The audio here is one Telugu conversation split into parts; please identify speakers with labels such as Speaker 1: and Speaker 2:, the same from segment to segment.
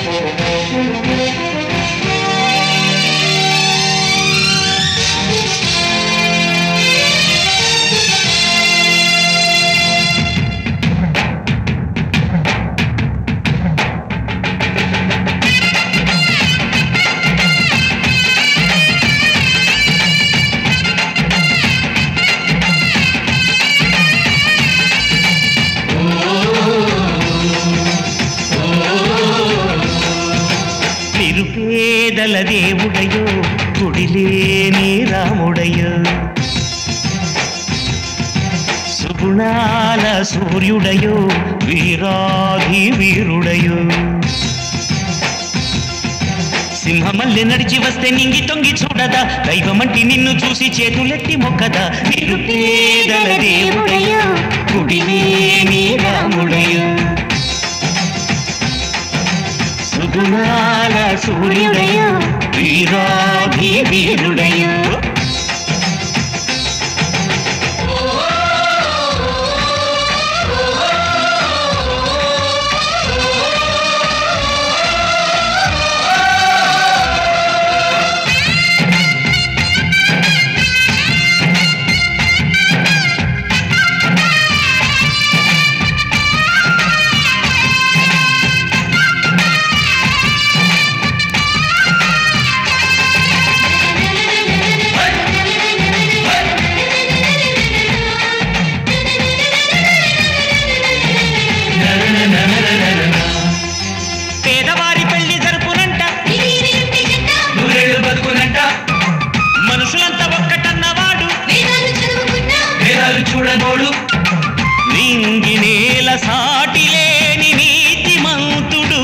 Speaker 1: నిరుపేదల దేవుడయో గుడిలేని రాముడయో సుగుణాల సూర్యుడయో వీరాధి వీరుడయో సింహమల్లి నడిచి వస్తే నింగి తొంగి చూడదా దైవమంటి నిన్ను చూసి చేతులెత్తి మొక్కదా నిరుపేదల దేవుడయో గుడిలేని రాముడయో సుగుణాల సూర్యుడయో వీరాధి వీరుడయో పేదవారి పెళ్లి జరుపునంట నూరేళ్ళు బతుకునంట మనుషులంతా ఒక్కటన్నవాడు వేదాలు చూడబోడు నింగి నేల సాటి లేని నీతిమంతుడు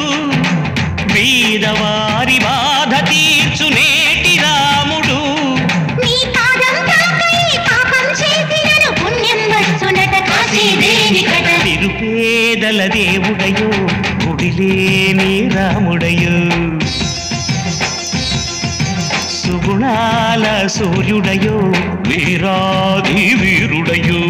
Speaker 1: బీదవారి బాధ తీర్చు నేటి రాముడు నిరుపేదల దేవుడయో గుడిలేని రాముడయో సుగుణాల సూర్యుడయో వీరాధి వీరుడయో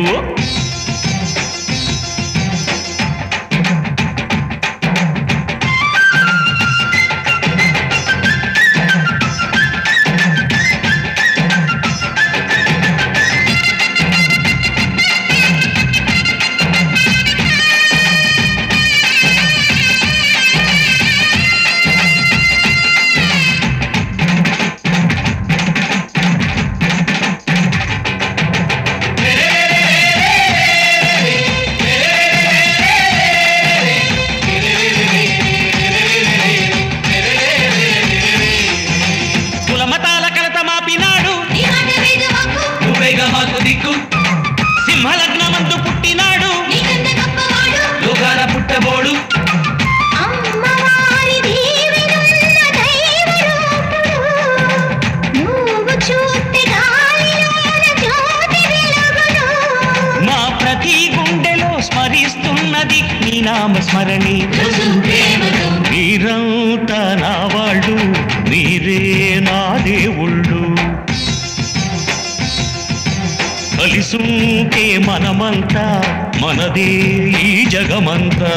Speaker 1: కులమతాల కలత మాపినాడు నువ్వేగా మాకు దిక్కు సింహలగ్నమందు పుట్టినాడు లోకాల పుట్టబోడు మా ప్రతి గుండెలో స్మరిస్తున్నది నీ నామ స్మరణి మీరంతా నా వాళ్ళు మీరే నా దేవుళ్ళు కలిసుంటే మనమంతా మనదే ఈ జగమంతా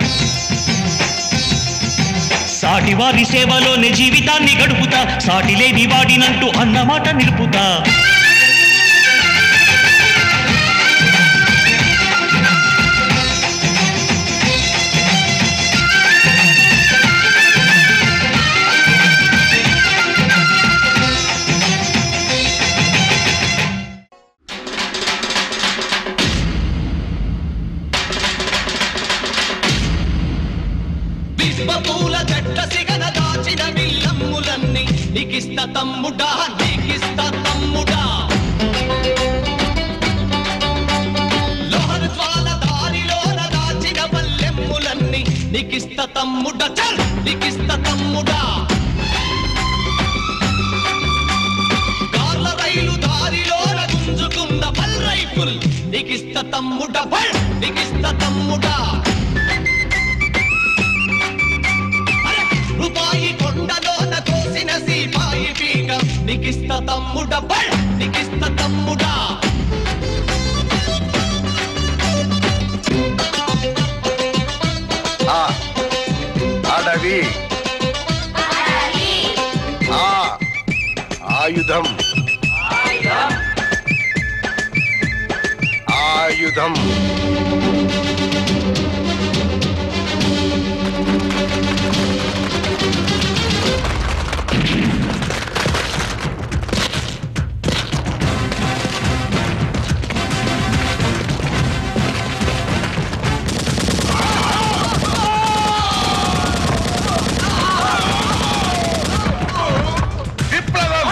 Speaker 1: సాటివారి సేవలోనే జీవితాన్ని గడుపుతా సాటి లేని వాడినంటూ అన్నమాట నిలుపుతా
Speaker 2: విశ్వపూల జట్ట సిగన దాచిన విల్లమ్ములన్నీ నీకిస్త తమ్ముడా నీకిస్త తమ్ముడా లోహన జ్వాల దారిలోన దాచిన పల్లెమ్ములన్నీ నీకిస్త తమ్ముడా చల్ నీకిస్త తమ్ముడా కార్ల రైలు దారిలోన గుంజుకున్న పల్ రైఫుల్ నీకిస్త తమ్ముడా పల్ నీకిస్త తమ్ముడా అరే! రూపాయి కొండలోన కోసిన సీపాయి పీక నీకిస్త తమ్ముడ బల్ నీకిస్త తమ్ముడా
Speaker 3: ఆ, అడవి ఆయుధం ఆయుధం విప్లవం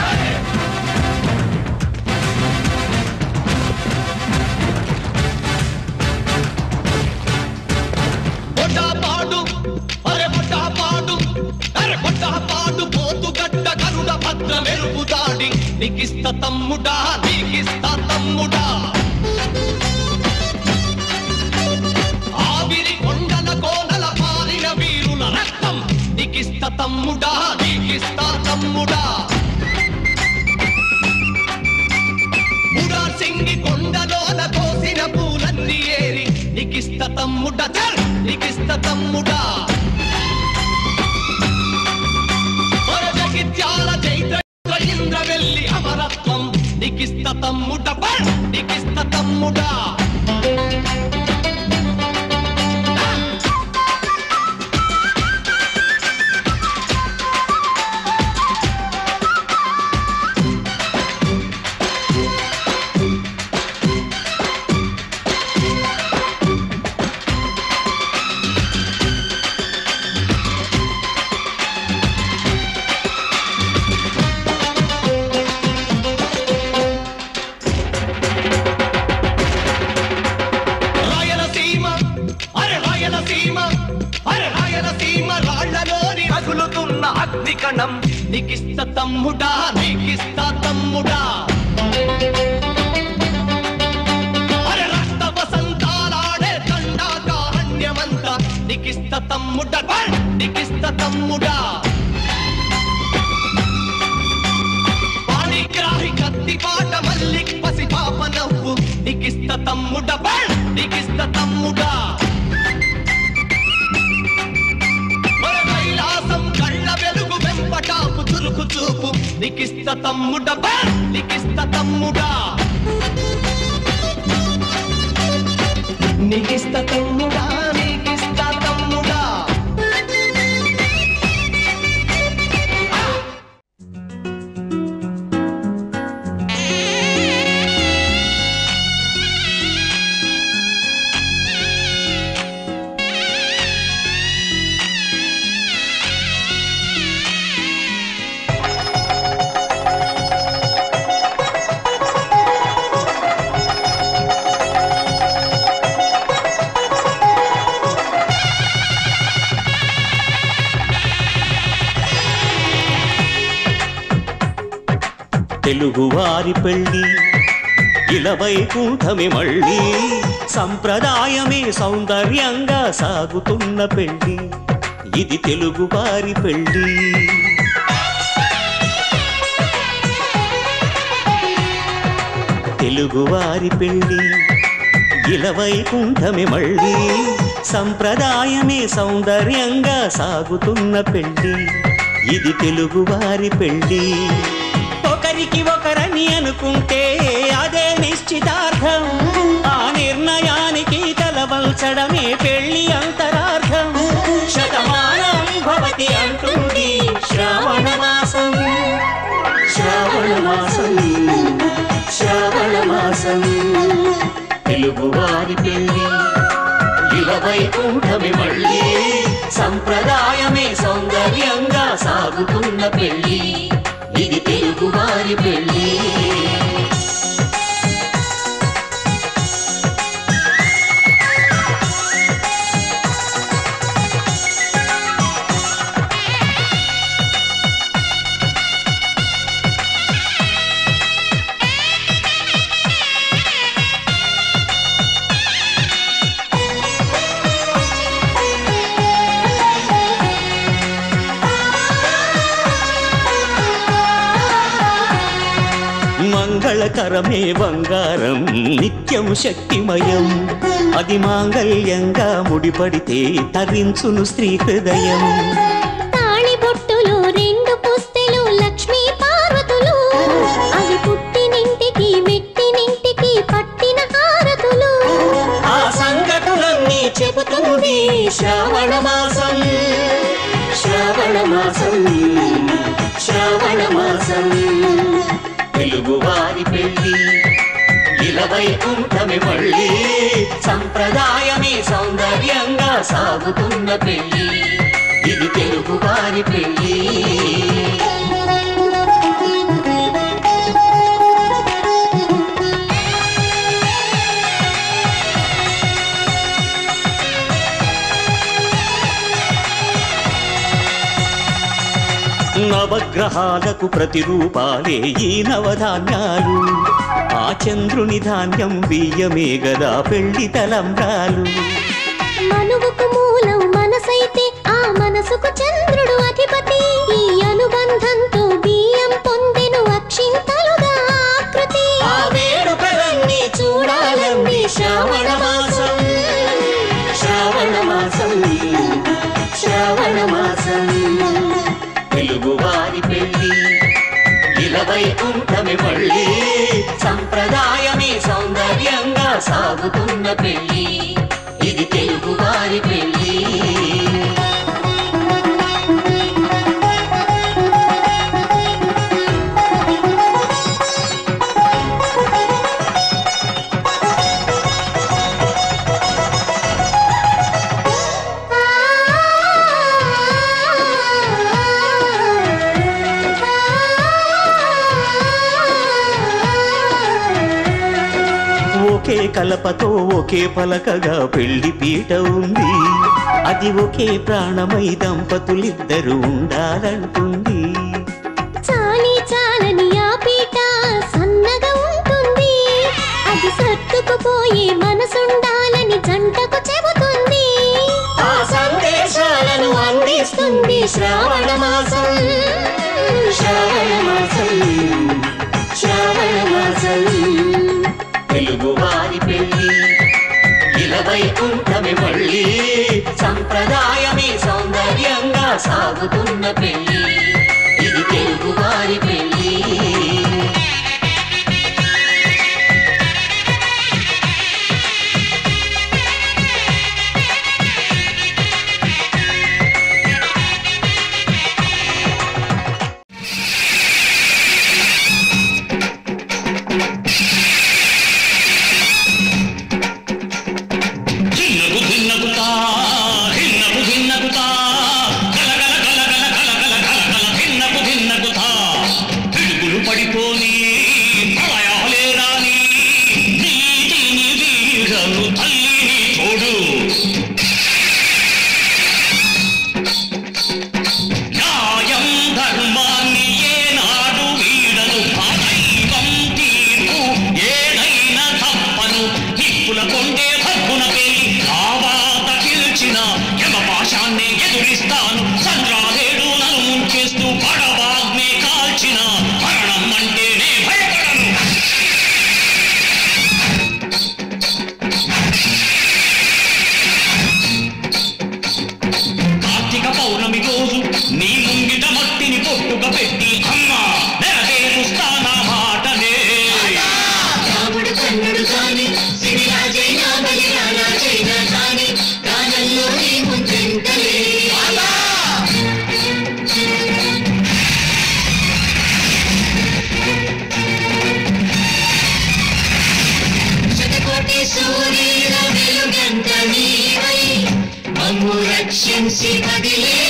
Speaker 2: పొట్టాపాడు అరే పొట్టాపాడు అరే పొట్టాపాడు పోతుగడ్డ గరుడ భద్ర మెరుపు దాడి నీకిస్త తమ్ముడా నీకిస్త తమ్ముడా ఆవిరి కొండల కోనల పారిన వీరుల రక్తం నీకిస్త తమ్ముడా నీకిస్త తమ్ముడా ముడార్ సింగి కొండలోన కోసిన పూలన్నీ ఏరి నీకిస్త తమ్ముడ చల్ నీకిస్త తమ్ముడా ఒర జగిత్యాల చైత్ర ఇంద్ర వెళ్ళి అమరత్వం నీకిస్త తమ్ముడ బల్ నీకిస్త తమ్ముడా రాయలసీమ అరే రాయలసీమ అరే రాయలసీమ రాళ్లలోని రగులుతున్న అగ్నికణం నీకిస్త తమ్ముడా నీకిస్త తమ్ముడా అరే రక్త వసంతాలాడే దండాకారణ్యమంత నీకిస్త తమ్ముడ బల్ నీకిస్త తమ్ముడా పాణిగ్రాహి కత్తి పాట మల్లిక్ పసి పాప నవ్వు నీకిస్త తమ్ముడ బల్ నీకిస్త తమ్ముడా మన కైలాసం కళ్ళ వెలుగు వెంపటాపు చురుకు చూపు నీకిస్త తమ్ముడ బల్ నీకిస్త తమ్ముడా నీకిస్త తమ్ముడా నీకిస్త తమ్ముడా
Speaker 4: తెలుగువారి పెళ్ళి ఇలవైకుంఠమి మళ్ళీ సంప్రదాయమే సౌందర్యంగా సాగుతున్న పెళ్ళి ఇది తెలుగువారి పెళ్ళి తెలుగువారి పెళ్ళి ఇలవైకుంఠమి మళ్ళీ సంప్రదాయమే సౌందర్యంగా సాగుతున్న పెళ్ళి ఇది తెలుగువారి పెళ్ళి ఒకరికి ఒకరని అనుకుంటే అదే నిశ్చితార్థం ఆ నిర్ణయానికి తలవల్చడమే పెళ్లి అంతరార్థం శతమానం భవతి అంటుంది శ్రావణ మాసం శ్రావణ మాసం శ్రావణ మాసం తెలుగువారి పెళ్లి ఇలవైకుంఠమి మళ్ళీ సంప్రదాయమే సౌందర్యంగా సాగుతున్న పెళ్లి ఇది తెలుగువారి పెళ్లి మంగళకరమే బంగారం నిత్యం శక్తిమయం అది మాంగళ్యంగా ముడిపడితే తరించును స్త్రీ హృదయం
Speaker 5: తాళి బొట్టులు రెండు పుస్తెలు లక్ష్మీ పార్వతులు
Speaker 4: చెబుతుంది శ్రావణ మాసం శ్రావణ మాసం శ్రావణ మాసం తెలుగువారి పెళ్ళి ఇలవైకుంఠమి మళ్ళీ సంప్రదాయమే సౌందర్యంగా సాగుతున్న పెళ్ళి ఇది తెలుగువారి పెళ్ళి నవగ్రహాలకు ప్రతిరూపాలే ఈ నవధాన్యాలు ఆ చంద్రుని ధాన్యం బియ్యమే గదా పెళ్లి తలంబ్రాలు
Speaker 3: మనువుకు మూలం మనసైతే ఆ మనసుకు చంద్రుడు అధిపతి ఈ అనుబంధంతో బియ్యం పొందెను అక్షింతలుగా ఆకృతి
Speaker 4: ఆ వేడుకలన్నీ చూడాలండి శ్రావణ మాసం శ్రావణ మాసం శ్రావణ మాసం తెలుగువారి పెళ్ళి ఇలవైకుంఠమి మళ్ళీ సంప్రదాయమే సౌందర్యంగా సాగుతున్న పెళ్ళి ఇది తెలుగువారి పెళ్ళి ఒకే కలపతో ఒకే పలకగా పెళ్లి పీట ఉంది అది ఒకే ప్రాణమై దంపతులిద్దరు ఉండాలంటుంది
Speaker 3: చాలి చాలని ఆ పీట సన్నగా ఉంటుంది అది సర్దుకుపోయే మనసుండాలని జంటకు చెబుతుంది
Speaker 4: ఆ సందేశాలను అందిస్తుంది శ్రావణ మాసం శ్రావణ మాసం శ్రావణ మాసం తెలుగువారి పెళ్ళి ఇలవైకుంఠమి మళ్ళీ సంప్రదాయమే సౌందర్యంగా సాగుతున్న పెళ్ళి ఇది తెలుగువారి పెళ్ళి
Speaker 1: భిన్నకు భిన్నకుతా భిన్నకు భిన్నకుతా కలగల కలగల కలగల కలగల భిన్నకు భిన్నకుతా పిడుగులు పడిపోని ప్రళయాలే రాని నీతిని వీరను తల్లిని తోడు న్యాయం ధర్మాన్ని ఏనాడు వీడను ఆ దైవం తీర్పు ఏదైనా తప్పను నిప్పుల కొండే భగ్గున పేలి కావాత పిలిచిన యమపాశాన్ని ఎదురిస్తాను సంద్రాలేడు నన్ను ముంచేస్తూ పడవాగ్నే కాల్చిన మరణం అంటేనే భయపడను కార్తీక పౌర్ణమి రోజు నీ ముంగిట మట్టిని పొట్టుక పెట్టి అమ్మా నెరవేరుస్తానా మాటనే
Speaker 2: రాముడు కన్నుడు కాని సిరిరాజైనా బలిరాజైనా కాని ప్రాణంలో నీ ముంచెంతలే శతకోటి సూర్యుల వెలుగంత నీవై మమ్ము రక్షించి కదిలే